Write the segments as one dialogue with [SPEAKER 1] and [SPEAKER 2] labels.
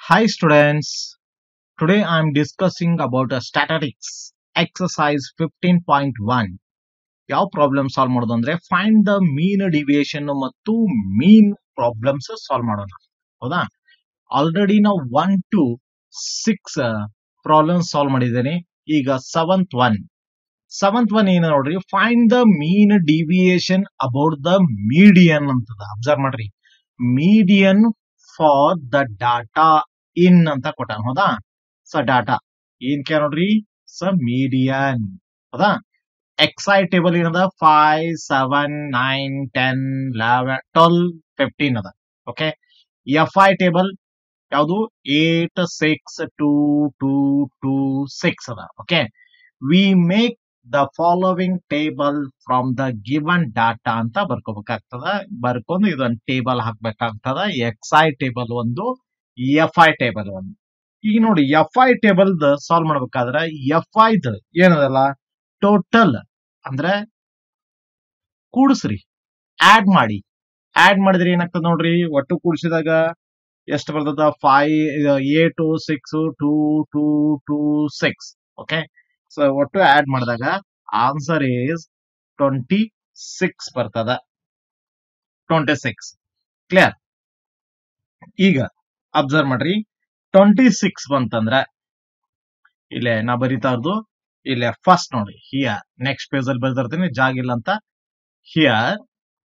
[SPEAKER 1] Hi students, today I am discussing about a statistics exercise 15.1 ಯಾವ problem solve ಮಾಡೋದು ಅಂದ್ರೆ find the mean deviation ಮತ್ತು ಮೀನ್ problems solve ಮಾಡೋಣ ಹೌದಾ ಆಲ್ರೆಡಿ ನಾವು one to six problems solve ಮಾಡಿದ್ದೇನೆ ಈಗ ಸೆವೆಂತ್ ಒನ್ ಸೆವೆಂತ್ ಒನ್ ಏನು ನೋಡ್ರಿ find the mean deviation about the median ಅಂತದ ಅಬ್ಸರ್ವ್ ಮಾಡ್ರಿ median for the data in ಅಂತ ಕೊಟ್ಟಾನ ಹೌದಾ ಸ ಡಾಟಾ ಏನ್ ಕೇ ನೋಡ್ರಿ ಸ ಮೀಡಿಯನ್ ಹೌದಾ ಎಕ್ಸೈಟೇಬಲ್ ಏನದ five seven nine ten eleven twelve fifteen ಅದ ಓಕೆ ಎಫ್ ಐ ಟೇಬಲ್ ಯಾವುದು eight six two two two six ಅದ okay we make the following table from the given data ಅಂತ ಬರ್ಕೋಬೇಕಾಗ್ತದ ಬರ್ಕೊಂಡು ಇದೊಂದು ಟೇಬಲ್ ಹಾಕ್ಬೇಕಾಗ್ತದ ಎಕ್ಸ್ ಐ ಟೇಬಲ್ ಒಂದು f i table ಒಂದು ಈಗ ನೋಡಿ ಎಫ್ ಐ ಟೇಬಲ್ ಸಾಲ್ವ್ ಮಾಡ್ಬೇಕಾದ್ರೆ ಎಫ್ ಐದ್ ಏನದಲ್ಲ ಟೋಟಲ್ ಅಂದ್ರೆ ಕೂಡಿಸ್ರಿ ಆಡ್ ಮಾಡಿ ಆಡ್ ಮಾಡಿದ್ರೆ ಏನಾಗ್ತದ ನೋಡ್ರಿ ಒಟ್ಟು ಕೂಡಿಸಿದಾಗ ಎಷ್ಟು ಬರ್ತದ five eight six two two two six okay so ಒಟ್ಟು ಆಡ್ ಮಾಡಿದಾಗ ಆನ್ಸರ್ ಈಸ್ ಟ್ವೆಂಟಿ ಸಿಕ್ಸ್ ಬರ್ತದ ಟ್ವೆಂಟಿ ಸಿಕ್ಸ್ ಕ್ಲಿಯರ್ ಈಗ ಅಬ್ಸರ್ವ್ ಮಾಡ್ರಿ ಟ್ವೆಂಟಿ ಸಿಕ್ಸ್ ಬಂತಂದ್ರ ಇಲ್ಲೇ ನಾ ಬರೀತಾ ಇರೋದು ಇಲ್ಲೇ ಫಸ್ಟ್ ನೋಡಿ ಹಿಯರ್ ನೆಕ್ಸ್ಟ್ ಪೇಜ್ ಅಲ್ಲಿ ಬರ್ದಿರ್ತೀನಿ ಜಾಗ ಇಲ್ಲ ಅಂತ ಹಿಯರ್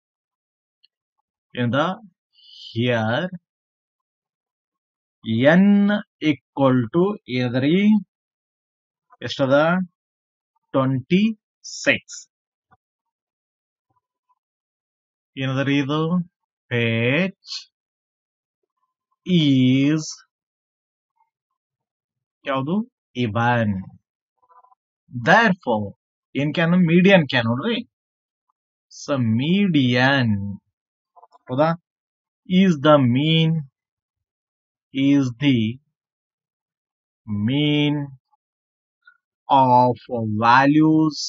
[SPEAKER 1] ಇಂದ ಹಿಯರ್ ಎನ್ ಈಕ್ವಲ್ ಟು ಏನದ್ರಿ ಎಷ್ಟದ ಟ್ವೆಂಟಿ ಸಿಕ್ಸ್ ಏನದರಿ ಇದು ಪೇಜ್ ಈಸ್ ಯಾವುದು ಇವನ್ ದರ್ ಫೋರ್ ಏನ್ ಕ್ಯಾನ್ ಮೀಡಿಯನ್ ಕ್ಯಾನ್ ನೋಡ್ರಿ ಸ ಮೀಡಿಯನ್ ಹೌದಾ is the mean is the mean of values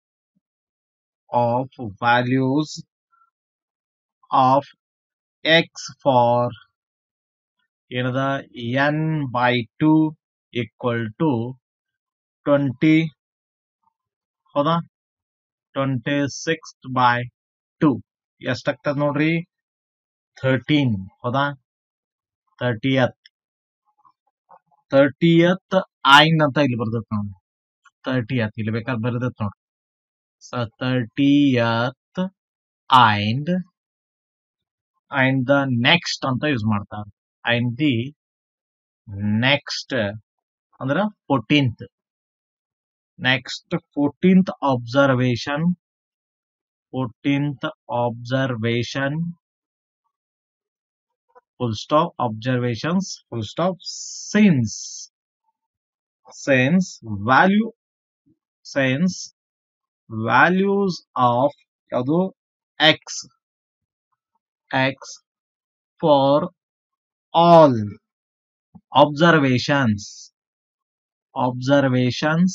[SPEAKER 1] of values of x for ಏನದ n by two equal to twenty ಹೌದಾ ಟ್ವೆಂಟಿ ಸಿಕ್ಸ್ ಬೈ ಟು ಎಷ್ಟಾಗ್ತದ ನೋಡ್ರಿ thirteen ಹೌದಾ thirtieth thirtieth ಐನ್ ಅಂತ ಇಲ್ಲಿ ಬರ್ದತ್ ನೋಡಿ ತರ್ಟಿಯತ್ ಇಲ್ಲಿ ಬೇಕಾದ್ರೆ ಬರ್ದತ್ ನೋಡ್ರಿ ಸ thirteenth and and the next ಅಂತ ಯೂಸ್ ಮಾಡ್ತಾರೆ ಅಂಡ್ ದಿ ನೆಕ್ಸ್ಟ್ ಅಂದ್ರ fourteenth next fourteenth observation fourteenth observation full stop observations full stop since since value since values of ಯಾವುದು x x for all observations observations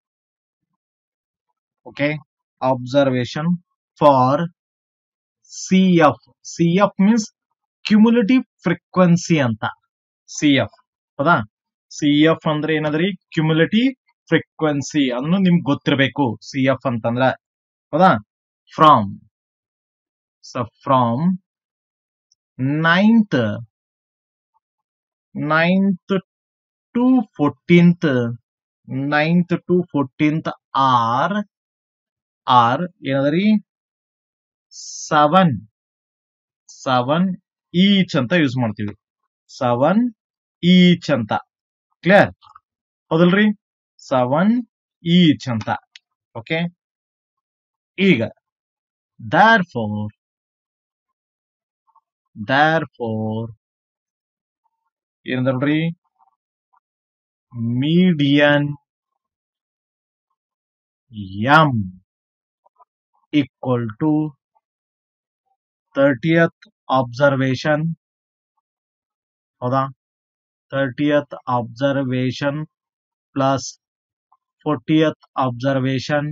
[SPEAKER 1] okay observation for cf cf means cumulative frequency ಅಂತ C F ಹೌದಾ C F ಅಂದ್ರೆ ಏನದ್ರಿ cumulative frequency ಅನ್ನು ನಿಮ್ಗೆ ಗೊತ್ತಿರಬೇಕು C F ಅಂತಂದ್ರ ಹೌದಾ ಫ್ರಾಮ್ ಸ from ninth ninth to fourteenth ninth to fourteenth are are ಏನದ್ರಿ ಸೆವೆನ್ ಸೆವೆನ್ ಈಚ್ ಅಂತ ಯೂಸ್ ಮಾಡ್ತೀವಿ ಸೆವೆನ್ ಈಚ್ ಅಂತ ಕ್ಲಿಯರ್ ಹೌದಲ್ರಿ ಸೆವೆನ್ ಈಚ್ ಅಂತ ಓಕೆ ಈಗ ದಾರ್ ಫೋರ್ ದಾರ್ ಫೋರ್ ಏನದ ನೋಡ್ರಿ median M equal to thirteenth observation ಹೌದಾ thirteenth observation plus fortieth observation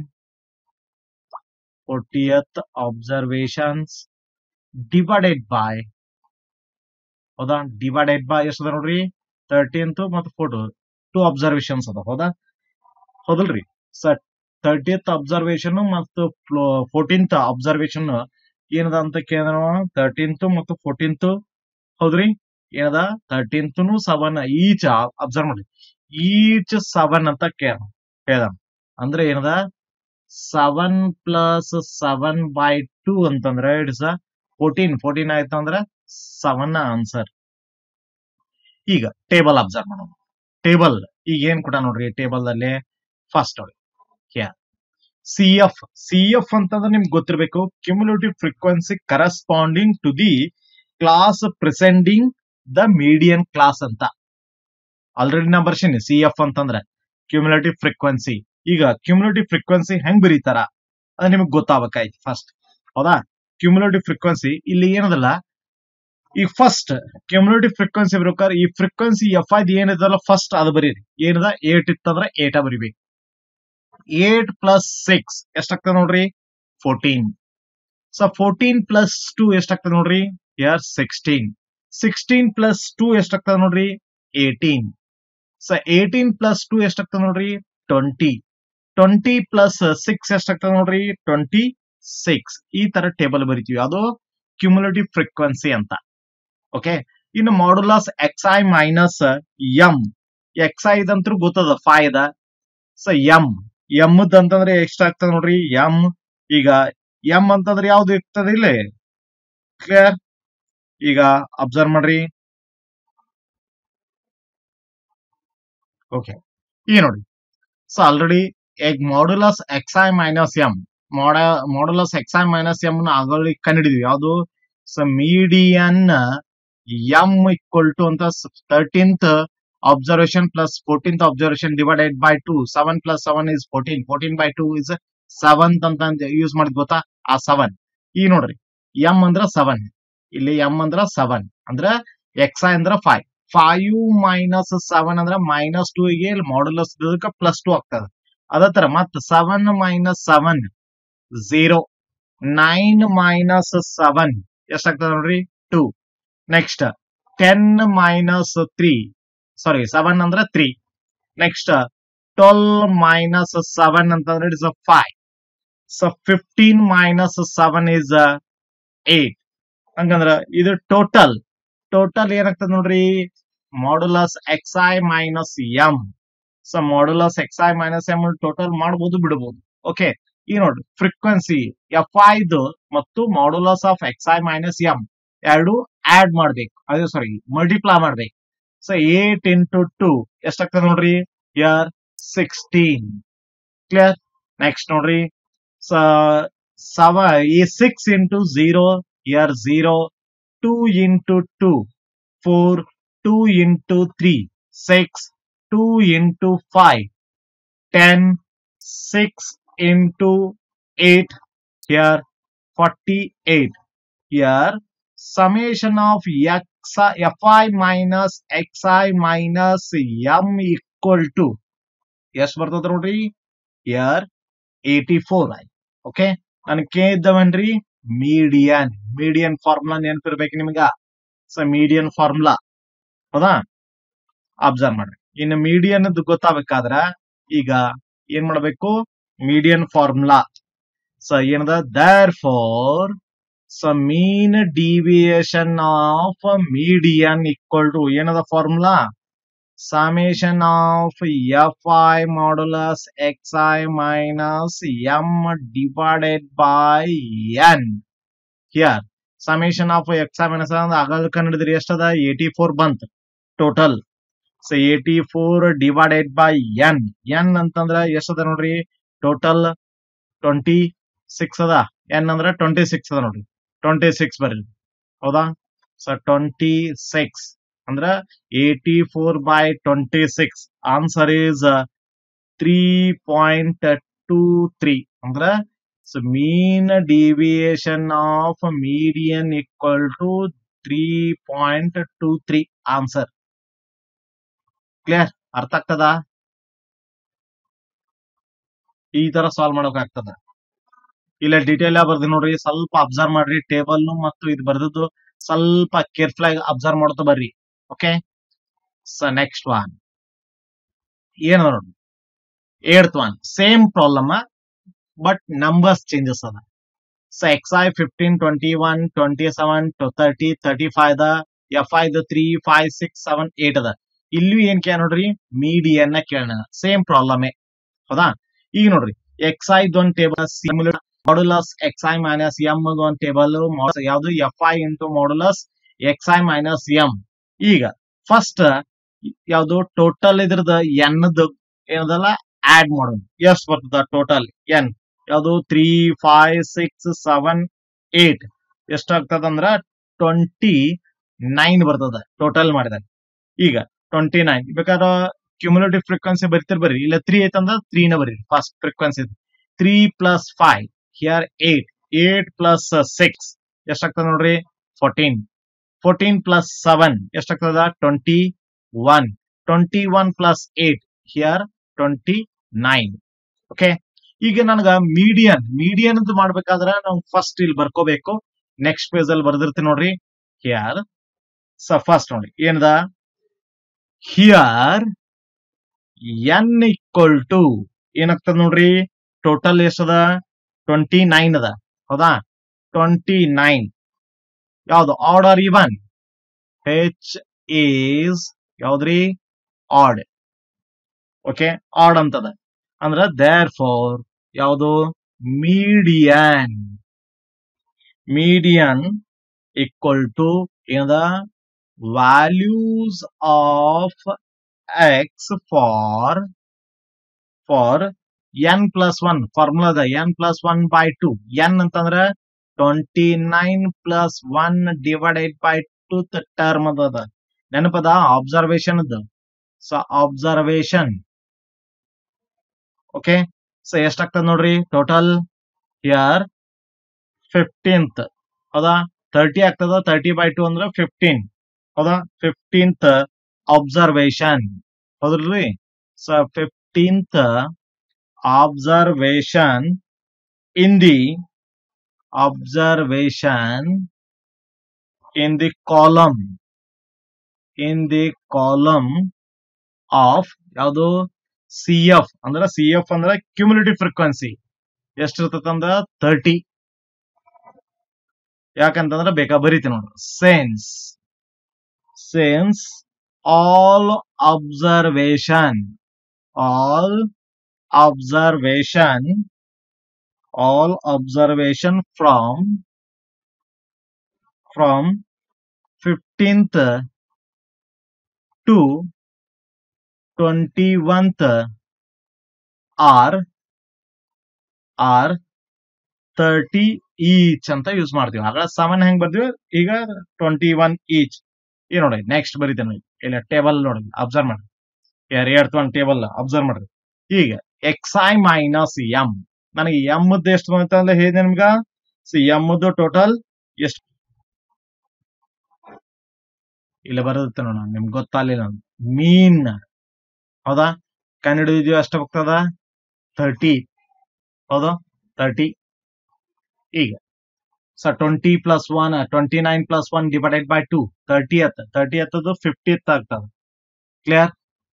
[SPEAKER 1] fortieth observations divided by ಹೌದಾ ಡಿವೈಡೆಡ್ ಬೈ ಎಷ್ಟದ ನೋಡ್ರಿ ತರ್ಟೀನ್ತ್ ಮತ್ತು ಫೋಟೋ ಟೂ ಅಬ್ಸರ್ವೇಷನ್ಸ್ ಅದ ಹೌದಾ ಹೌದಲ್ರಿ ಸರ್ ತರ್ಟಿಯತ್ ಅಬ್ಸರ್ವೇಷನ್ ಮತ್ತು ಫೋರ್ಟೀನ್ತ್ ಅಬ್ಸರ್ವೇಷನ್ ಏನದ ಅಂತ ಕೇಳಿದ್ರ ತರ್ಟೀನ್ತ್ ಮತ್ತು ಫೋರ್ಟೀನ್ತ್ ಹೌದ್ರಿ ಏನದ ತರ್ಟೀನ್ತ್ ಸೆವೆನ್ ಈಚ್ ಅಬ್ಸರ್ವ್ ಮಾಡಿ ಈಚ್ ಸೆವೆನ್ ಅಂತ ಕೇಳ ಹೇಳ್ದ ಅಂದ್ರೆ ಏನದ seven plus seven by two ಅಂತಂದ್ರೆ ಇಟ್ಸ್ ಫೋರ್ಟೀನ್ ಫೋರ್ಟೀನ್ ಆಯ್ತು ಅಂದ್ರೆ ಸೆವೆನ್ ಆನ್ಸರ್ ಈಗ ಟೇಬಲ್ ಅಬ್ಸರ್ವ್ ಮಾಡೋಣ ಟೇಬಲ್ ಈಗ ಏನ್ ಕೊಟ್ಟ ನೋಡ್ರಿ ಟೇಬಲ್ ಅಲ್ಲಿ first C F C F ಅಂತಂದ್ರೆ ನಿಮ್ಗೆ ಗೊತ್ತಿರಬೇಕು cumulative frequency corresponding to the class preceding the median class ಅಂತ ಆಲ್ರೆಡಿ ನಾ ಬರ್ಸೀನಿ ಸಿ ಎಫ್ ಅಂತಂದ್ರೆ ಕ್ಯುಮುಲೇಟಿವ್ ಫ್ರೀಕ್ವೆನ್ಸಿ ಈಗ ಕ್ಯುಮುಲೇಟಿವ್ ಫ್ರೀಕ್ವೆನ್ಸಿ ಹೆಂಗ್ ಬರೀತಾರ ಅದು ನಿಮ್ಗೆ ಗೊತ್ತಾಗಬೇಕಾಯ್ತು ಫಸ್ಟ್ ಹೌದಾ ಕ್ಯುಮುಲೇಟಿವ್ ಫ್ರೀಕ್ವೆನ್ಸಿ ಇಲ್ಲಿ ಏನದಲ್ಲ ಈಗ ಫಸ್ಟ್ ಕ್ಯುಮುಲೇಟಿವ್ ಫ್ರೀಕ್ವೆನ್ಸಿ ಬರ್ಬೇಕಾದ್ರೆ ಈ ಫ್ರೀಕ್ವೆನ್ಸಿ ಎಫ್ ಐದ್ ಏನಿದಲ್ಲ ಫಸ್ಟ್ ಅದು ಬರೀರಿ ಏನದ ಏಟ್ ಇತ್ತಂದ್ರೆ ಏಟ ಬರಿಬೇಕು ಏಟ್ ಪ್ಲಸ್ ಸಿಕ್ಸ್ ಎಷ್ಟಾಗ್ತದೆ ನೋಡ್ರಿ fourteen so fourteen plus two ಎಷ್ಟಾಗ್ತದೆ ನೋಡ್ರಿ ಯರ್ ಸಿಕ್ಸ್ಟೀನ್ ಸಿಕ್ಸ್ಟೀನ್ ಪ್ಲಸ್ ಟೂ ಎಷ್ಟಾಗ್ತದೆ ನೋಡ್ರಿ eighteen so eighteen plus two ಎಷ್ಟಾಗ್ತದೆ ನೋಡ್ರಿ ಟ್ವೆಂಟಿ ಟ್ವೆಂಟಿ ಪ್ಲಸ್ ಸಿಕ್ಸ್ ಎಷ್ಟಾಗ್ತದೆ ನೋಡ್ರಿ ಟ್ವೆಂಟಿ ಸಿಕ್ಸ್ ಈ ತರ ಟೇಬಲ್ ಬರಿತೀವಿ ಅದು ಕ್ಯುಮುಲೇಟಿವ್ ಫ್ರೀಕ್ವೆನ್ಸಿ ಅಂತ ಓಕೆ ಇನ್ನು modulus x i minus M x i ಇದಂತೂ ಗೊತ್ತದ ಫೈವ್ ಅದ ಸೊ ಎಂ ಎಂ ಅಂತಂದ್ರೆ ಎಷ್ಟಾಗ್ತದೆ ನೋಡ್ರಿ ಎಂ ಈಗ ಎಂ ಅಂತಂದ್ರೆ ಯಾವ್ದು ಇರ್ತದೆ ಇಲ್ಲಿ ಕ್ಲಿಯರ್ ಈಗ ಅಬ್ಸರ್ವ್ ಮಾಡ್ರಿ ಓಕೆ ಈಗ ನೋಡಿ ಸೊ ಆಲ್ರೆಡಿ ಎಗ್ modulus x i minus M ಮಾಡ modulus x i minus M ನ ಆಲ್ರೆಡಿ ಕಂಡಿಡಿದ್ವಿ ಯಾವುದು so median M equal to ಅಂತ thirteenth observation plus fourteenth observation divided by two seven plus seven is fourteen fourteen by two is seventh ಅಂತ use ಮಾಡಿದ್ ಗೊತ್ತಾ ಆ seven ಈಗ ನೋಡ್ರಿ ಎಂ ಅಂದ್ರ ಸೆವೆನ್ ಇಲ್ಲಿ ಎಂ ಅಂದ್ರ ಸೆವೆನ್ ಅಂದ್ರ ಎಕ್ಸ್ ಐ ಅಂದ್ರ ಫೈವ್ ಫೈವ್ ಮೈನಸ್ ಸೆವೆನ್ ಅಂದ್ರ ಮೈನಸ್ ಟೂ ಗೆ ಮಾಡ್ಯುಲಸ್ ಪ್ಲಸ್ ಟೂ ಆಗ್ತದೆ ಅದೇ ತರ ಮತ್ seven minus seven zero nine minus seven ಎಷ್ಟಾಗ್ತದೆ ನೋಡ್ರಿ two next ten minus three sorry seven ಅಂದ್ರೆ three next twelve minus seven ಅಂತಂದ್ರೆ it's five so fifteen minus seven is eight ಹಂಗಂದ್ರ ಇದು ಟೋಟಲ್ ಟೋಟಲ್ ಏನಾಗ್ತದೆ ನೋಡ್ರಿ modulus x i minus M so modulus x i minus M total ಮಾಡ್ಬೋದು ಬಿಡಬಹುದು okay ಈ ನೋಡ್ರಿ ಫ್ರೀಕ್ವೆನ್ಸಿ ಎಫ್ ಐದು ಮತ್ತು modulus of x i minus M ಎರಡು ಆಡ್ ಮಾಡ್ಬೇಕು ಅದೇ ಸಾರಿ ಮಲ್ಟಿಪ್ಲೈ ಮಾಡ್ಬೇಕು ಸೊ ಏಟ್ ಇಂಟು ಟು ಎಷ್ಟಾಗ್ತದೆ ನೋಡ್ರಿ ಯರ್ ಸಿಕ್ಸ್ಟೀನ್ ಕ್ಲಿಯರ್ ನೆಕ್ಸ್ಟ್ ನೋಡ್ರಿ ಸವ ಈ ಸಿಕ್ಸ್ ಇಂಟು ಝೀರೋ ಯರ್ zero two into two four two into three six two into five ten six into eight ಯರ್ ಫಾರ್ಟಿ ಏಟ್ ಯರ್ summation of x fi minus xi minus m equal to ಎಷ್ಟು ಬರ್ತದ ನೋಡ್ರಿ ಯರ್ eighty four ಆಯ್ತು okay ನನ್ ಕೆ ಇದ್ದವನ್ರಿ ಮೀಡಿಯನ್ ಮೀಡಿಯನ್ ಫಾರ್ಮುಲಾ ನೆನಪಿರ್ಬೇಕು ನಿಮ್ಗ ಸೊ ಮೀಡಿಯನ್ ಫಾರ್ಮುಲಾ ಹೌದಾ ಅಬ್ಸರ್ವ್ ಮಾಡ್ರಿ ಇನ್ನು ಮೀಡಿಯನ್ ಗೊತ್ತಾಗಬೇಕಾದ್ರ ಈಗ ಏನ್ ಮಾಡ್ಬೇಕು ಮೀಡಿಯನ್ ಫಾರ್ಮುಲಾ ಸೊ ಏನದ therefore so mean deviation of median equal to ಏನದ formula summation of f i modulus x i minus M divided by n here summation of x i minus ಆಗಲ್ ಕಂಡಿಡಿದ್ರಿ ಎಷ್ಟದ eighty four ಬಂತ್ total so eighty four divided by n n ಅಂತಂದ್ರ ಎಷ್ಟದ ನೋಡ್ರಿ total twenty six ಅದ n ಅಂದ್ರ twenty six ಅದ ನೋಡ್ರಿ ಟ್ವೆಂಟಿ ಸಿಕ್ಸ್ ಬರ್ರಿ ಹೌದಾ ಸೊ ಟ್ವೆಂಟಿ ಸಿಕ್ಸ್ ಅಂದ್ರ eighty four by twenty six answer is three point two three ಅಂದ್ರ so mean deviation of median equal to three point two three answer clear ಅರ್ಥ ಆಗ್ತದ ಈ ತರ ಸಾಲ್ವ್ ಮಾಡೋಕಾಗ್ತದ ಇಲ್ಲ ಡೀಟೇಲ್ ಬರ್ದಿ ನೋಡ್ರಿ ಸ್ವಲ್ಪ ಅಬ್ಸರ್ವ್ ಮಾಡ್ರಿ ಟೇಬಲ್ ಮತ್ತು ಇದು ಬರ್ದದ್ದು ಸ್ವಲ್ಪ ಕೇರ್ಫುಲ್ ಆಗಿ ಅಬ್ಸರ್ವ್ ಮಾಡ್ತಾ ಬರ್ರಿ ಓಕೆ ಸೊ ನೆಕ್ಸ್ಟ್ ಒನ್ ಏನ್ ನೋಡಿ ಏಳ್ತ್ one same problem but numbers changes ಅದ so x i fifteen twenty one twenty seven thirty thirty five ಅದ f i three five six seven eight ಅದ ಇಲ್ಲೂ ಏನ್ ಕೇಳ ನೋಡ್ರಿ ಮೀಡಿಯನ್ ಕೇಳೋಣ ಸೇಮ್ ಪ್ರಾಬ್ಲಮ್ ಹೌದಾ ಈಗ ನೋಡ್ರಿ ಎಕ್ಸ್ ಐ ಒಂದ್ table similar modulus x i minus M ಒಂದ್ ಟೇಬಲ್ ಯಾವ್ದು f i into modulus x i minus M ಈಗ ಫಸ್ಟ್ ಯಾವ್ದು ಟೋಟಲ್ ಇದ್ರದ ಎನ್ ಏನದಲ್ಲ ಆಡ್ ಮಾಡೋದು ಎಷ್ಟು ಬರ್ತದ ಟೋಟಲ್ ಎನ್ ಯಾವ್ದು three five six seven eight ಎಷ್ಟಾಗ್ತದ ಅಂದ್ರ ಟ್ವೆಂಟಿ ನೈನ್ ಬರ್ತದ ಟೋಟಲ್ ಮಾಡಿದಾಗ ಈಗ ಟ್ವೆಂಟಿ ನೈನ್ ಬೇಕಾದ್ರೆ ಕ್ಯುಮುಲೇಟಿವ್ ಫ್ರೀಕ್ವೆನ್ಸಿ ಬರೀತಿರ್ ಬರ್ರಿ ಇಲ್ಲ ತ್ರೀ ಐತಂದ್ರ ತ್ರೀನ ಬರೀ first frequency three plus five here eight eight plus six ಎಷ್ಟಾಗ್ತದ ನೋಡ್ರಿ ಫೋರ್ಟೀನ್ ಫೋರ್ಟೀನ್ ಪ್ಲಸ್ ಸೆವೆನ್ ಎಷ್ಟಾಗ್ತದ twenty one twenty one plus eight here twenty nine okay ಈಗ ನನಗ ಮೀಡಿಯನ್ ಮೀಡಿಯನ್ ಅಂತ ಮಾಡ್ಬೇಕಾದ್ರ ನಾವು ಫಸ್ಟ್ ಇಲ್ಲಿ ಬರ್ಕೋಬೇಕು ನೆಕ್ಸ್ಟ್ ಪೇಜ್ ಅಲ್ಲಿ ಬರ್ದಿರ್ತೀನಿ ನೋಡ್ರಿ ಹಿಯರ್ ಸ ಫಸ್ಟ್ ನೋಡಿ ಏನದ ಹಿಯರ್ ಎನ್ ಈಕ್ವಲ್ ಟು ಏನಾಗ್ತದ ನೋಡ್ರಿ ಟೋಟಲ್ ಎಷ್ಟದ ಟ್ವೆಂಟಿ ನೈನ್ ಅದ ಹೌದಾ ಟ್ವೆಂಟಿ ನೈನ್ ಯಾವ್ದು ಆರ್ಡರ್ ಇವನ್ ಹೆಚ್ ಈಸ್ ಯಾವ್ದ್ರಿ ಆಡ್ ಓಕೆ ಆಡ್ ಅಂತದ ಅಂದ್ರ ದೇರ್ ಫಾರ್ ಯಾವುದು ಮೀಡಿಯನ್ ಮೀಡಿಯನ್ ಈಕ್ವಲ್ ಟು ಏನದ values of x for for n plus one ಫಾರ್ಮುಲಾದ n plus one by two n ಅಂತಂದ್ರ twenty nine plus one divided by two term ಅದ ನೆನಪದ observation so observation okay so ಎಷ್ಟಾಗ್ತದ ನೋಡ್ರಿ total here fifteenth ಹೌದಾ thirty ಆಗ್ತದ thirty by two ಅಂದ್ರ fifteen ಹೌದಾ ಫಿಫ್ಟೀನ್ತ್ ಅಬ್ಸರ್ವೇಷನ್ ಹೌದ್ರಿ so fifteenth observation in the observation in the column in the column of ಯಾವುದು ಸಿ ಎಫ್ ಅಂದ್ರ ಸಿ ಎಫ್ ಅಂದ್ರ ಕ್ಯುಮುಲೇಟಿವ್ ಫ್ರೀಕ್ವೆನ್ಸಿ ಎಷ್ಟಿರ್ತದಂದ್ರ ತರ್ಟಿ ಯಾಕಂತಂದ್ರ ಬೇಕಾ ಬರೀತಿ ನೋಡ್ರಿ sense sense all observation all observation all observation from from 15th to 21th are are 30 each ಅಂತ use ಮಾಡ್ತೀವಿ ಆಗ ಸೆವೆನ್ ಹೆಂಗ್ ಬರ್ತೀವಿ ಈಗ ಟ್ವೆಂಟಿ ಒನ್ ಈಚ್ ಈ ನೋಡಿ ನೆಕ್ಸ್ಟ್ ಬರೀತೇನೆ ಇಲ್ಲ ಟೇಬಲ್ ನೋಡಿ ಅಬ್ಸರ್ವ್ ಮಾಡಿ ಯಾರು ಎರಡು ಒಂದು ಟೇಬಲ್ ಅಬ್ಸರ್ವ್ ಮಾಡ್ರಿ ಈಗ ಎಕ್ಸ್ ಐ ಮೈನಸ್ ಎಂ ನನಗೆ ಎಮ್ ಎಷ್ಟು ಬಂತ ಅಂದ್ರೆ ಹೇಳಿದೆ ನಿಮ್ಗ ಸಿ ಎಮ್ ಟೋಟಲ್ ಎಷ್ಟು ಇಲ್ಲ ಬರುತ್ತೆ ನೋಡ ನಿಮ್ಗೆ ಗೊತ್ತಾಗಲಿಲ್ಲ ಮೀನ್ ಹೌದಾ ಕನ್ನಡ ಇದೆಯೋ ಎಷ್ಟು ಹೋಗ್ತದ ಥರ್ಟಿ ಹೌದಾ ತರ್ಟಿ ಈಗ so twenty plus one twenty nine plus one divided by two thirty ಹತ್ ತರ್ಟಿ ಹತ್ತದು ಫಿಫ್ಟಿತ್ ಆಗ್ತದ ಕ್ಲಿಯರ್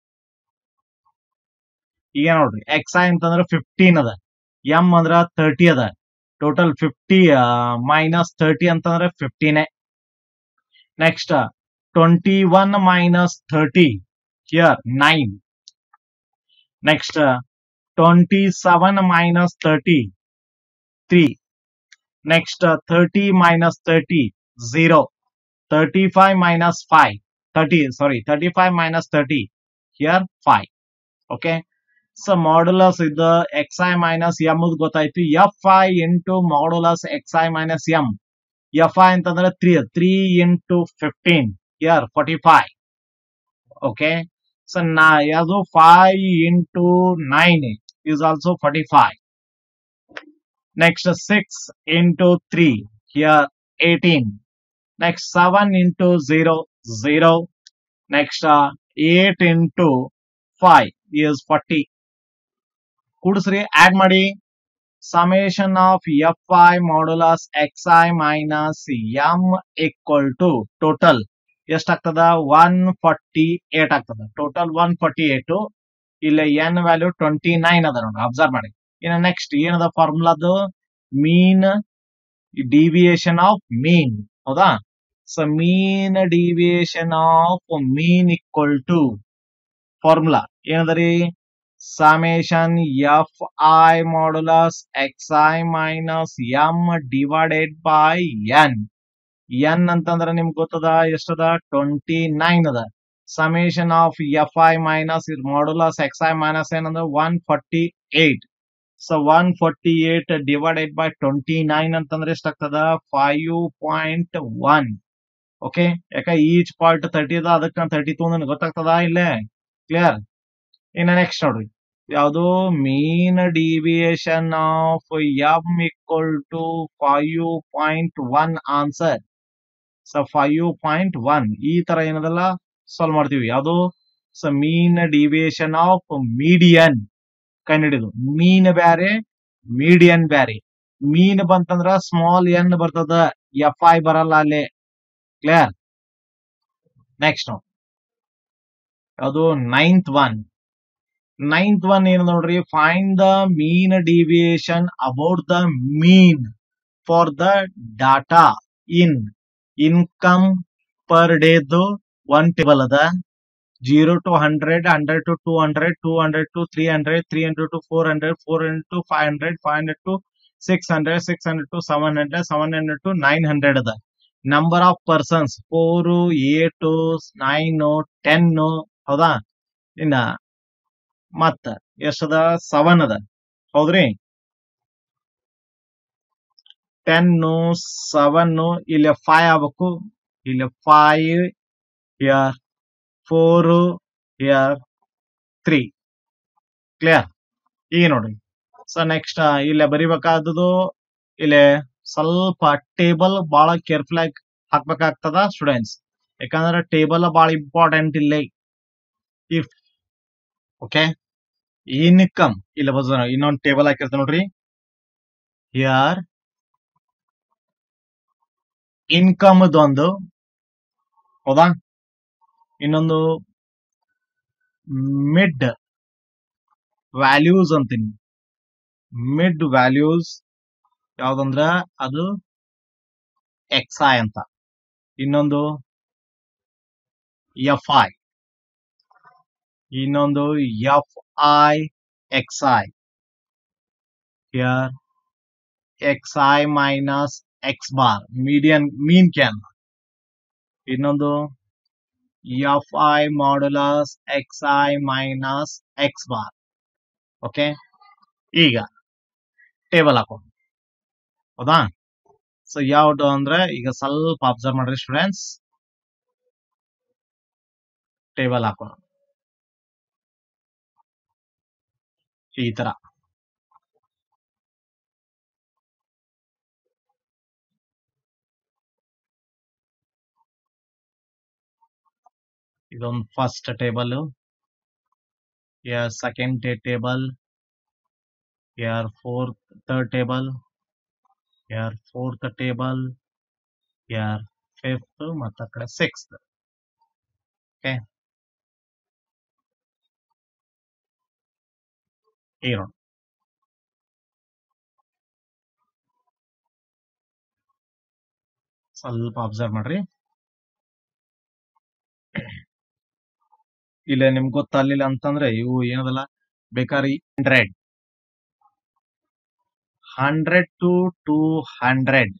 [SPEAKER 1] ಈಗ ನೋಡ್ರಿ ಎಕ್ಸ್ ಐ ಅಂತಂದ್ರ ಫಿಫ್ಟೀನ್ ಅದ ಎಂ ಅಂದ್ರ ತರ್ಟಿ ಅದ ಟೋಟಲ್ ಫಿಫ್ಟಿ ಮೈನಸ್ ತರ್ಟಿ ಅಂತಂದ್ರೆ ಫಿಫ್ಟೀನೇ next twenty one minus thirty here nine next twenty seven minus thirty three next thirty minus thirty zero thirty five minus five thirty sorry thirty five minus thirty here five okay so modulus ಇದ್ದ x i minus m ಗೊತ್ತಾಯ್ತು f i into modulus x i minus m f i ಅಂತಂದ್ರೆ three three into fifteen here forty five okay so ನಾ ಯಾವುದು five into nine is also 45. Next 6 into 3 here 18. Next 7 into 0 0. Next uh, 8 into 5 is 40. ಕೂಡಿಸ್ರಿ add ಮಾಡಿ summation of f i modulus x i minus m equal to total ಎಷ್ಟಾಗ್ತದ one forty eight ಆಗ್ತದ total one forty eight ಇಲ್ಲಿ n value twenty nine ಅದ ನೋಡ್ರಿ observe ಮಾಡಿ ಇನ್ನು next ಏನದ ಫಾರ್ಮುಲಾದು ಮೀನ್ ಡಿವಿಯೇಷನ್ ಆಫ್ ಮೀನ್ ಹೌದಾ so mean deviation of mean equal to formula ಏನದರಿ summation f i modulus x i minus M divided by n n ಅಂತಂದ್ರ ನಿಮ್ಗೆ ಗೊತ್ತದ ಎಷ್ಟದ ಟ್ವೆಂಟಿ ನೈನ್ ಅದ summation of f i minus modulus x i minus ಏನಂದ್ರ one forty eight so one forty eight divided by twenty nine ಅಂತಂದ್ರೆ ಎಷ್ಟಾಗ್ತದ five point one okay ಯಾಕ each part thirty ಅದ ಅದಕ್ಕೆ ತರ್ಟಿ ಟೂ ನನ್ಗೆ ಗೊತ್ತಾಗ್ತದ ಇಲ್ಲೇ ಕ್ಲಿಯರ್ ಇನ್ನು ನೆಕ್ಸ್ಟ್ ನೋಡ್ರಿ ಯಾವುದು mean deviation of m equal to five point one answer so five point one ಈ ತರ ಏನದಲ್ಲ ಸಾಲ್ವ್ ಮಾಡ್ತೀವಿ ಯಾವುದು so mean deviation of median ಕಂಡಿಡಿದು ಮೀನ್ ಬ್ಯಾರೆ ಮೀಡಿಯನ್ ಬ್ಯಾರೆ ಮೀನ್ ಬಂತಂದ್ರ ಸ್ಮಾಲ್ ಎನ್ ಬರ್ತದ ಎಫ್ ಐ ಬರಲ್ಲ ಅಲ್ಲಿ ಕ್ಲಿಯರ್ ನೆಕ್ಸ್ಟ್ ಅದು ನೈನ್ತ್ ಒನ್ ನೈನ್ತ್ ಒನ್ ಏನು ನೋಡ್ರಿ find the mean deviation about the mean for the data in income per ಡೇದು ಒನ್ ಟೇಬಲ್ ಅದ zero to hundred hundred to two hundred two hundred to three hundred three hundred to four hundred four hundred to five hundred five hundred to six hundred six hundred to seven hundred seven hundred to nine hundred ಅದ number of persons four eight nine ten ಹೌದಾ ಇನ್ನ ಮತ್ತ ಎಷ್ಟದ seven ಅದ ಹೌದ್ರಿ ten seven ಇಲ್ಲಿ five ಆಗ್ಬೇಕು ಇಲ್ಲಿ five here four here three clear ಈಗ ನೋಡ್ರಿ ಸೊ ನೆಕ್ಸ್ಟ್ ಇಲ್ಲೇ ಬರಿಬೇಕಾದದು ಇಲ್ಲಿ ಸ್ವಲ್ಪ ಟೇಬಲ್ ಬಹಳ ಕೇರ್ಫುಲ್ ಆಗಿ ಹಾಕ್ಬೇಕಾಗ್ತದ ಸ್ಟೂಡೆಂಟ್ಸ್ ಯಾಕಂದ್ರೆ ಟೇಬಲ್ ಬಹಳ ಇಂಪಾರ್ಟೆಂಟ್ ಇಲ್ಲಿ ಇಫ್ ಓಕೆ ಇನ್ಕಮ್ ಇಲ್ಲ ಬಸ್ ಇನ್ನೊಂದು ಟೇಬಲ್ ಹಾಕಿರ್ತ ನೋಡ್ರಿ ಯಾರ್ ಇನ್ಕಮ್ ಒಂದು ಹೌದಾ ಇನ್ನೊಂದು ಮಿಡ್ ವ್ಯಾಲ್ಯೂಸ್ ಅಂತೀನಿ ಮಿಡ್ ವ್ಯಾಲ್ಯೂಸ್ ಯಾವ್ದಂದ್ರ ಅದು ಎಕ್ಸ್ ಐ ಅಂತ ಇನ್ನೊಂದು ಎಫ್ ಐ ಇನ್ನೊಂದು f i x i here x i minus x bar median mean can ಇನ್ನೊಂದು f i modulus x i minus x bar okay ಈಗ ಟೇಬಲ್ ಹಾಕೋಣ ಹೌದಾ ಸೊ ಯಾವ್ದು ಅಂದ್ರೆ ಈಗ ಸ್ವಲ್ಪ ಅಬ್ಸರ್ವ್ ಮಾಡ್ರಿ ಸ್ಟೂಡೆಂಟ್ಸ್ ಟೇಬಲ್ ಹಾಕೋಣ ಈ ತರ ಇದೊಂದು first table here second table here fourth third table here fourth table here fifth ಮತ್ತ ಕಡೆ ಸಿಕ್ಸ್ತ್ ಓಕೆ ಈಗ ನೋಡಿ ಸ್ವಲ್ಪ ಅಬ್ಸರ್ವ್ ಮಾಡ್ರಿ ಇಲ್ಲ ನಿಮ್ಗೆ ಗೊತ್ತಾಗ್ಲಿಲ್ಲ ಅಂತಂದ್ರೆ ಇವು ಏನದಲ್ಲ ಬೇಕಾದ್ರೆ hundred hundred to two hundred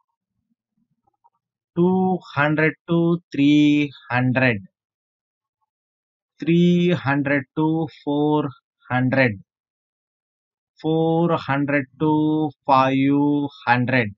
[SPEAKER 1] two hundred to three hundred three hundred to four hundred four hundred to five hundred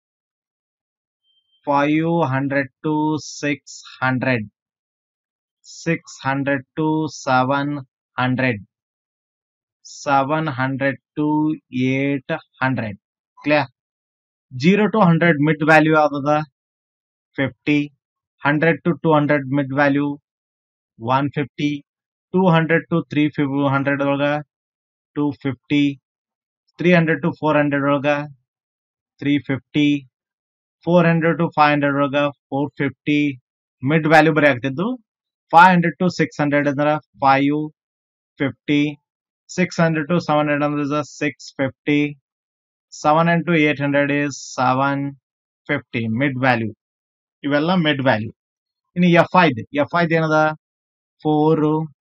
[SPEAKER 1] five hundred to six hundred six hundred to seven hundred seven hundred to eight hundred clear zero to hundred mid value ಯಾವ್ದದ fifty hundred to two hundred mid value one fifty two hundred to three ಫಿಫ್ hundred ಒಳಗ two fifty three hundred to four hundred ಒಳಗ three fifty four hundred to five hundred ಒಳಗ four fifty mid value ಬರೀ ಆಗ್ತಿದ್ದು five hundred to six hundred ಅಂದ್ರೆ five fifty six hundred to seven hundred ಅಂದ್ರೆ six fifty seven and to eight hundred is seven fifty mid value ಇವೆಲ್ಲ mid value ಇನ್ನು f ಐದ್ f ಐದ್ ಏನದ four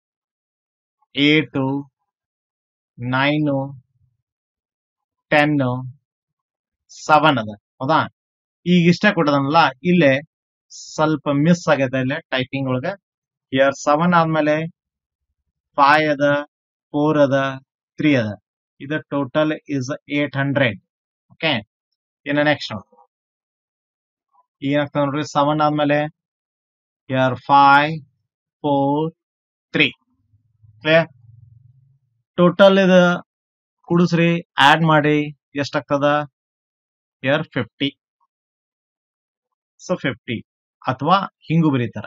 [SPEAKER 1] ಏಟು ನೈನು ಟೆನ್ ಸೆವೆನ್ ಅದ ಹೌದಾ ಈಗ ಇಷ್ಟ ಕೊಟ್ಟದನಲ್ಲ ಇಲ್ಲೇ ಸ್ವಲ್ಪ ಮಿಸ್ ಆಗೈತೆ ಇಲ್ಲೇ ಟೈಪಿಂಗ್ ಒಳಗ ಇಯರ್ ಸೆವೆನ್ ಆದ್ಮೇಲೆ ಫೈವ್ ಅದ ಫೋರ್ ಅದ ತ್ರೀ ಅದ ಇದು total is eight hundred okay ಇನ್ನು ನೆಕ್ಸ್ಟ್ ಏನಾಗ್ತದೆ ನೋಡ್ರಿ ಸೆವೆನ್ ಆದ್ಮೇಲೆ here five four three clear total ಇದು ಕುಡಿಸ್ರಿ ಆಡ್ ಮಾಡಿ ಎಷ್ಟಾಗ್ತದ ಇಯರ್ ಫಿಫ್ಟಿ ಸೊ ಫಿಫ್ಟಿ ಅಥವಾ ಹಿಂಗು ಬರೀತಾರ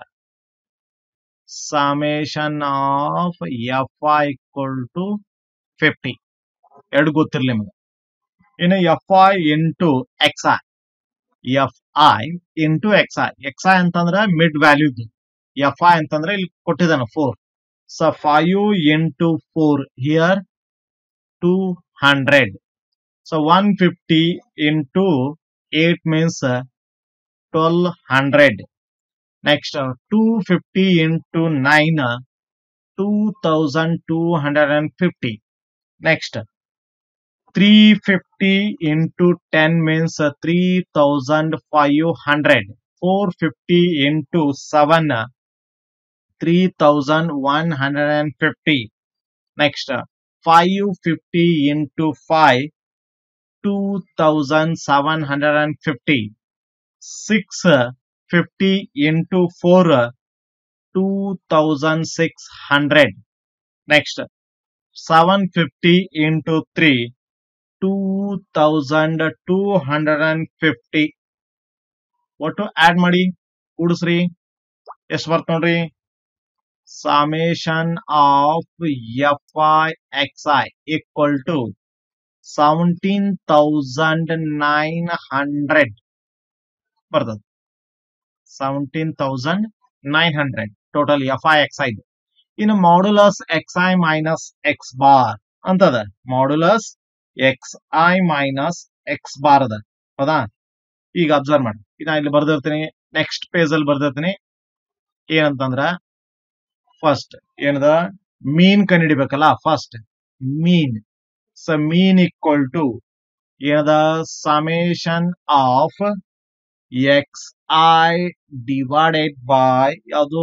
[SPEAKER 1] summation of f i equal to fifty ಎರಡು ಗೊತ್ತಿರ್ಲಿ ನಿಮಗೆ ಇನ್ನು f i into x i f i into x i x i ಅಂತಂದ್ರೆ ಮಿಡ್ ವ್ಯಾಲ್ಯೂದು ಎಫ್ ಐ ಅಂತಂದ್ರೆ ಇಲ್ಲಿ ಕೊಟ್ಟಿದ್ದಾನ four so five into four here two hundred so one fifty into eight means twelve hundred next two fifty into nine two thousand two hundred and fifty next three fifty into ten means three thousand five hundred four fifty into seven three thousand one hundred and fifty next five fifty into five two thousand seven hundred and fifty six fifty into four two thousand six hundred next seven fifty into three two thousand two hundred and fifty ಒಟ್ಟು add ಮಾಡಿ ಕೂಡಿಸ್ರಿ ಎಷ್ಟು ಬರ್ತ ನೋಡ್ರಿ summation of f i x i equal to seventeen thousand nine hundred ಬರ್ತದ seventeen thousand nine hundred total f i x i ಇನ್ನು modulus x i minus x bar ಅಂತದ modulus x i minus x bar ಅದ ಹೌದಾ ಈಗ observe ಮಾಡಿ ನಾ ಇಲ್ಲಿ ಬರ್ದಿರ್ತೀನಿ next page ಅಲ್ಲಿ ಬರ್ದಿರ್ತೀನಿ ಏನಂತಂದ್ರ ಫಸ್ಟ್ ಏನದ ಮೀನ್ ಕಂಡಿಡಿಬೇಕಲ್ಲ first mean so mean equal to ಏನದ summation of x i divided by ಯಾವುದು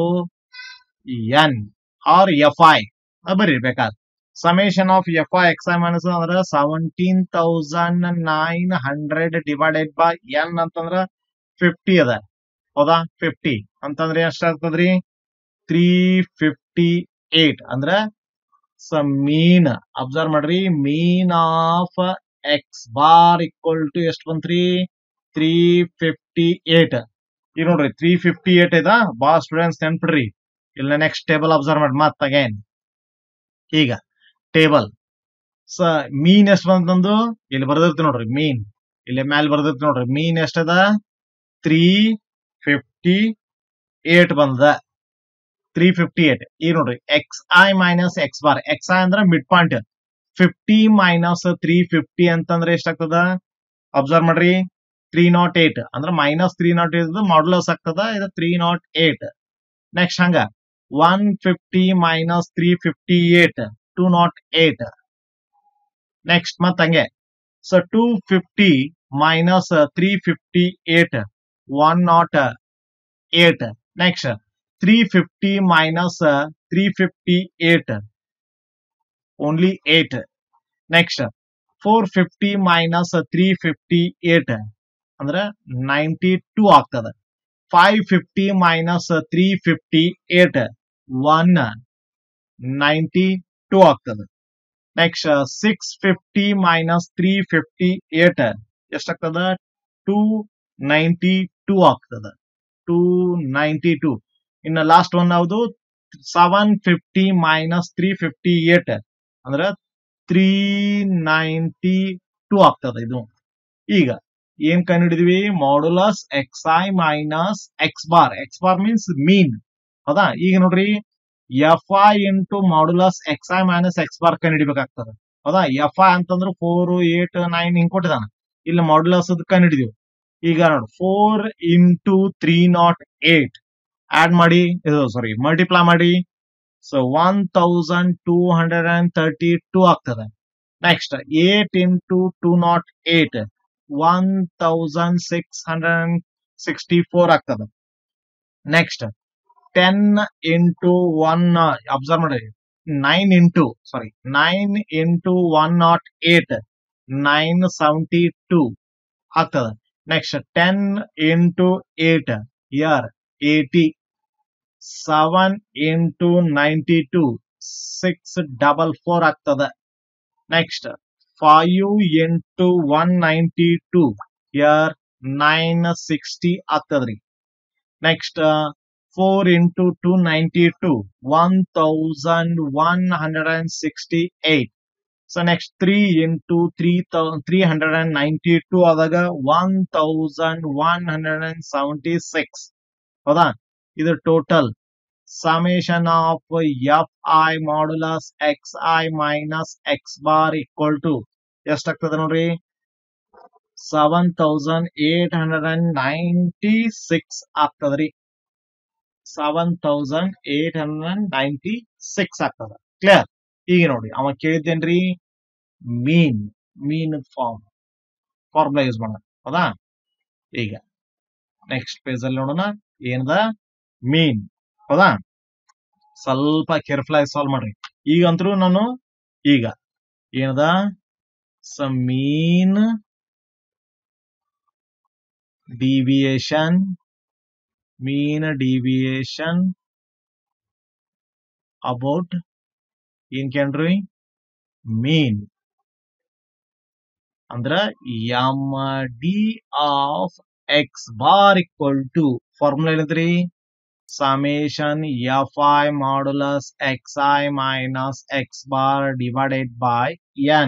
[SPEAKER 1] ಎನ್ ಆರ್ ಎಫ್ ಐ ಬರೀಬೇಕಾದ್ರೆ summation of f i x i minus ಅಂದ್ರೆ seventeen thousand nine hundred divided by n ಅಂತಂದ್ರ fifty ಅದ ಹೌದಾ fifty ಅಂತಂದ್ರೆ ಎಷ್ಟಾಗ್ತದ್ರಿ three fifty eight ಅಂದ್ರ ಸ ಮೀನ್ ಅಬ್ಸರ್ವ್ ಮಾಡ್ರಿ mean of x bar equal to ಎಷ್ಟು ಬಂತ್ರಿ ತ್ರೀ ಫಿಫ್ಟಿ ಏಟ್ ಈಗ ನೋಡ್ರಿ ತ್ರೀ ಫಿಫ್ಟಿ ಏಟ್ ಐತಾ ಬಾ ಸ್ಟೂಡೆಂಟ್ಸ್ ನೆನ್ಪಿಡ್ರಿ ಇಲ್ಲ ನೆಕ್ಸ್ಟ್ ಟೇಬಲ್ ಅಬ್ಸರ್ವ್ ಮಾಡಿ ಮತ್ ಅಗೇನ್ ಈಗ ಟೇಬಲ್ ಸ ಮೀನ್ ಎಷ್ಟು ಬಂತಂದು ಇಲ್ಲಿ ಬರ್ದಿರ್ತಿ ನೋಡ್ರಿ ಮೀನ್ ಇಲ್ಲಿ ಮ್ಯಾಲ್ ಬರ್ದಿರ್ತಿ ನೋಡ್ರಿ ಮೀನ್ ಎಷ್ಟದ ತ್ರೀ ಫಿಫ್ಟಿ ಏಟ್ ಬಂದದ ತ್ರೀ ಫಿಫ್ಟಿ ಏಟ್ ಈಗ ನೋಡ್ರಿ x i minus x bar x i ಅಂದ್ರೆ mid point fifty minus three fifty ಅಂತಂದ್ರೆ ಎಷ್ಟಾಗ್ತದ ಅಬ್ಸರ್ವ್ ಮಾಡ್ರಿ ತ್ರೀ ನಾಟ್ ಏಟ್ ಅಂದ್ರೆ minus three naught eight modulus ಆಗ್ತದ ಇದು ತ್ರೀ ನಾಟ್ ಏಟ್ ನೆಕ್ಸ್ಟ್ ಹಂಗ one fifty minus three fifty eight two naught eight next ಮತ್ ಹಂಗೆ so two fifty minus three fifty eight one nought eight next three fifty minus three fifty eight only eight next four fifty minus three fifty eight ಅಂದ್ರೆ ninety two ಆಗ್ತದ five fifty minus three fifty eight one ninety two ಆಗ್ತದೆ next six fifty minus three fifty eight ಎಷ್ಟಾಗ್ತದ two ninety two ಆಗ್ತದ two ninety two ಇನ್ನು last one ಯಾವುದು seven fifty minus three fifty eight ಅಂದ್ರೆ three ninety two ಆಗ್ತದ ಇದು ಈಗ ಏನ್ ಕಂಡಿಡಿದ್ವಿ modulus x i minus x bar x bar means mean ಹೌದಾ ಈಗ ನೋಡ್ರಿ f i into modulus x i minus x bar ಕಂಡಿಡಿಬೇಕಾಗ್ತದೆ ಹೌದಾ ಎಫ್ ಐ ಅಂತಂದ್ರೆ ಫೋರ್ ಏಟ್ ನೈನ್ ಹಿಂಗ್ ಕೊಟ್ಟಿದಾನ ಇಲ್ಲಿ ಮಾಡ್ಯುಲಸ್ ಅದ್ ಕಂಡಿಡಿದೀವಿ ಈಗ ನೋಡಿ four into three naught eight add ಮಾಡಿ ಇದು ಸಾರಿ ಮಲ್ಟಿಪ್ಲೈ ಮಾಡಿ so one thousand two hundred and thirty two ಆಗ್ತದೆ next eight into two naught eight one thousand six hundred and sixty four ಆಗ್ತದೆ next ten into one observe ಮಾಡಿ nine into sorry nine into one nought eight nine seventy two ಆಗ್ತದೆ next ten into eight year eighty seven into ninety two six double four ಆಗ್ತದೆ next five into one ninety two year nine sixty ಆಗ್ತದ್ರಿ next four into two ninety two one thousand one hundred and sixty eight so next three into three three hundred and ninety two ಆದಾಗ one thousand one hundred and seventy six ಹೌದಾ ಇದು total summation of f i modulus x i minus x bar equal to ಎಷ್ಟಾಗ್ತದೆ ನೋಡ್ರಿ seven thousand eight hundred and ninety six ಆಗ್ತದ್ರಿ seven thousand eight hundred and ninety six ಆಗ್ತದ clear ಈಗ ನೋಡಿ ಅವ ಕೇಳಿದ್ದೇನ್ರಿ mean mean form formula use ಮಾಡೋಣ ಹೌದಾ ಈಗ ನೆಕ್ಸ್ಟ್ ಪೇಜ್ ಅಲ್ಲಿ ನೋಡೋಣ ಏನದ ಮೀನ್ ಹೌದಾ ಸ್ವಲ್ಪ ಕೇರ್ಫುಲ್ ಆಗಿ ಸಾಲ್ವ್ ಮಾಡ್ರಿ ಈಗಂತರೂ ನಾನು ಈಗ ಏನದ ಸ mean deviation mean deviation about ಏನ್ ಕೇಳ್ರಿ ಮೀನ್ ಅಂದ್ರ M D of x bar equal to formula ಏನಂತ್ರಿ summation fi modulus xi minus x bar divided by n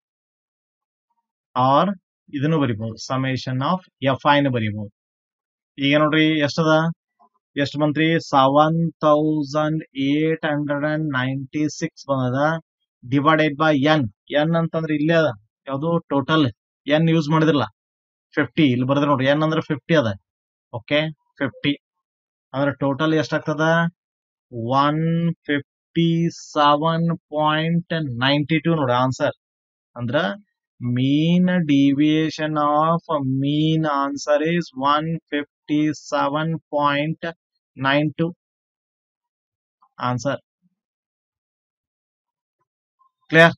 [SPEAKER 1] or ಇದನ್ನು ಬರಿಬಹುದು ಸಮೇಶನ್ ಆಫ್ ಎಫ್ ಐ ನ ಬರಿಬಹುದು ಈಗ ನೋಡ್ರಿ ಎಷ್ಟದ ಎಷ್ಟು ಬಂತ್ರಿ seven thousand eight hundred and ninety six ಬಂದದ ಡಿವೈಡೆಡ್ ಬೈ ಎನ್ ಎನ್ ಅಂತಂದ್ರೆ ಇಲ್ಲೇ ಅದ ಯಾವುದು ಟೋಟಲ್ ಎನ್ ಯೂಸ್ ಮಾಡಿದ್ರಲ್ಲ ಫಿಫ್ಟಿ ಇಲ್ಲಿ ಬರೆದ್ರೆ ನೋಡ್ರಿ ಎನ್ ಅಂದ್ರೆ ಫಿಫ್ಟಿ ಅದ ಓಕೆ ಫಿಫ್ಟಿ ಅಂದ್ರೆ ಟೋಟಲ್ ಎಷ್ಟಾಗ್ತದ one fifty seven point ninety two ನೋಡಿ ಆನ್ಸರ್ ಅಂದ್ರ mean deviation of mean answer is one fifty seven point nine to answer clear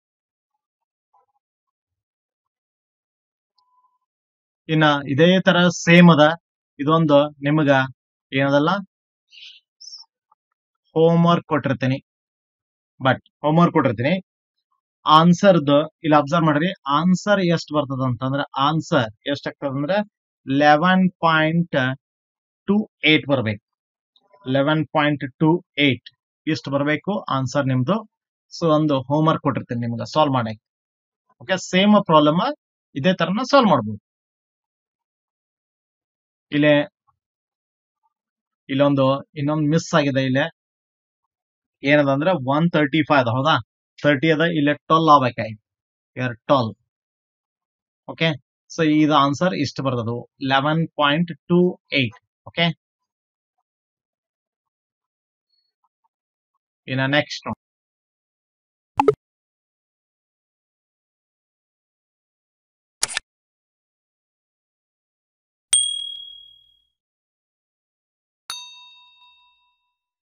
[SPEAKER 1] ಇನ್ನ ಇದೇ ತರ ಸೇಮ್ ಅದ ಇದೊಂದು ನಿಮಗ ಏನದಲ್ಲ ಹೋಮ್ವರ್ಕ್ ಕೊಟ್ಟಿರ್ತೀನಿ ಬಟ್ ಹೋಮ್ವರ್ಕ್ ಕೊಟ್ಟಿರ್ತೀನಿ ಆನ್ಸರ್ದು ಇಲ್ಲಿ ಅಬ್ಸರ್ವ್ ಮಾಡ್ರಿ ಆನ್ಸರ್ ಎಷ್ಟು ಬರ್ತದ ಅಂತಂದ್ರೆ ಆನ್ಸರ್ ಎಷ್ಟಾಗ್ತದ ಅಂದ್ರೆ ಲೆವೆನ್ ಪಾಯಿಂಟ್ ಟು ಏಟ್ ಬರ್ಬೇಕು ಲೆವೆನ್ ಪಾಯಿಂಟ್ ಟು ಏಟ್ ಇಷ್ಟು ಬರಬೇಕು ಆನ್ಸರ್ ನಿಮ್ದು ಸೊ ಒಂದು ಹೋಮ್ವರ್ಕ್ ಕೊಟ್ಟಿರ್ತೀನಿ ನಿಮ್ಗೆ ಸಾಲ್ವ್ ಮಾಡಕ್ಕೆ ಓಕೆ ಸೇಮ್ ಪ್ರಾಬ್ಲಮ್ ಇದೇ ತರನ ಸಾಲ್ವ್ ಮಾಡ್ಬೋದು ಇಲ್ಲೇ ಇಲ್ಲೊಂದು ಇನ್ನೊಂದು ಮಿಸ್ ಆಗಿದೆ ಇಲ್ಲೇ ಏನದ ಅಂದ್ರೆ ಒನ್ ತರ್ಟಿ ಫೈವ್ ಅದ ಹೌದಾ ತರ್ಟಿ ಅದ ಇಲ್ಲೇ ಟ್ವೆಲ್ ಆಗ್ಬೇಕಾಯ್ತು ಎರಡು ಟ್ವೆಲ್ ಓಕೆ ಸೊ ಇದು ಆನ್ಸರ್ ಇಷ್ಟು ಬರ್ತದು eleven point two eight okay ಇನ್ನ ನೆಕ್ಸ್ಟ್